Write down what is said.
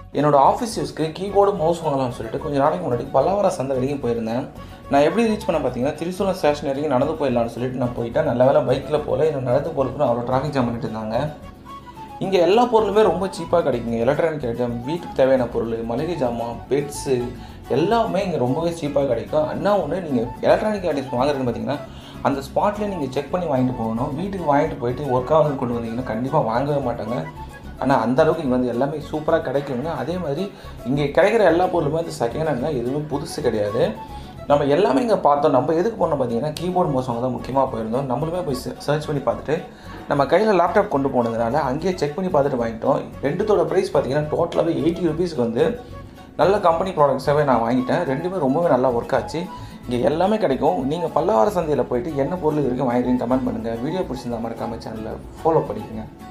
என்னோட ஆஃபீஸ் யூஸ்க்கு keyboard mouse வாங்கலாம்னு சொல்லிட்டு கொஞ்சம் நாளைக்கு முன்னாடி பல்லாவர சந்தை வரைக்கும் போயிருந்தேன் நான் எப்படி ரீச் பண்ண பார்த்தீங்கன்னா திருசூலம் ஸ்டேஷன் வரைக்கும் நடந்து போயிடலாம்னு சொல்லிட்டு நான் போயிட்டேன் நல்ல வேலை பைக்கில் போல என்ன நடந்து போகிறதுக்கு அவ்வளோ டிராஃபிக் ஜாம் பண்ணிட்டு இருந்தாங்க இங்கே எல்லா பொருளுமே ரொம்ப சீப்பாக கிடைக்குங்க எலக்ட்ரானிக் ஐட்டம் வீட்டுக்கு தேவையான பொருள் மளிகை ஜாமான் பெட்ஸு எல்லாமே இங்கே ரொம்பவே சீப்பாக கிடைக்கும் அண்ணா ஒன்று நீங்கள் எலக்ட்ரானிக் ஐட்டம்ஸ் வாங்குறதுன்னு பார்த்தீங்கன்னா அந்த ஸ்பாட்லேயே நீங்கள் செக் பண்ணி வாங்கிட்டு போகணும் வீட்டுக்கு வாங்கிட்டு போயிட்டு ஒர்க் ஆகுது கொண்டு வந்தீங்கன்னா கண்டிப்பாக வாங்கவே மாட்டாங்க ஆனால் அந்த அளவுக்கு இங்கே வந்து எல்லாமே சூப்பராக கிடைக்குங்க அதே மாதிரி இங்கே கிடைக்கிற எல்லா பொருளுமே வந்து செகண்ட் ஹேண்ட் தான் எதுவுமே புதுசு கிடையாது நம்ம எல்லாமே இங்கே பார்த்தோம் நம்ம எதுக்கு போனோம் பார்த்தீங்கன்னா கீபோர்டு மோசம் தான் முக்கியமாக போயிருந்தோம் நம்மளுமே போய் சர்ச் பண்ணி பார்த்துட்டு நம்ம கையில் லேப்டாப் கொண்டு போனதுனால அங்கேயே செக் பண்ணி பார்த்துட்டு வாங்கிட்டோம் ரெண்டுத்தோட ப்ரைஸ் பார்த்தீங்கன்னா டோட்டலாகவே எயிட்டி ருபீஸ்க்கு வந்து நல்ல கம்பெனி ப்ராடக்ட்ஸாகவே நான் வாங்கிட்டேன் ரெண்டுமே ரொம்பவே நல்லா ஒர்க் ஆச்சு இங்கே எல்லாமே கிடைக்கும் நீங்கள் பல்லாவர சந்தையில் போயிட்டு என்ன பொருள் வரைக்கும் வாங்கிட்டீங்கன்னு கமெண்ட் பண்ணுங்கள் வீடியோ பிடிச்சிருந்தா மறக்காம சேனலில் ஃபாலோ பண்ணிக்கங்க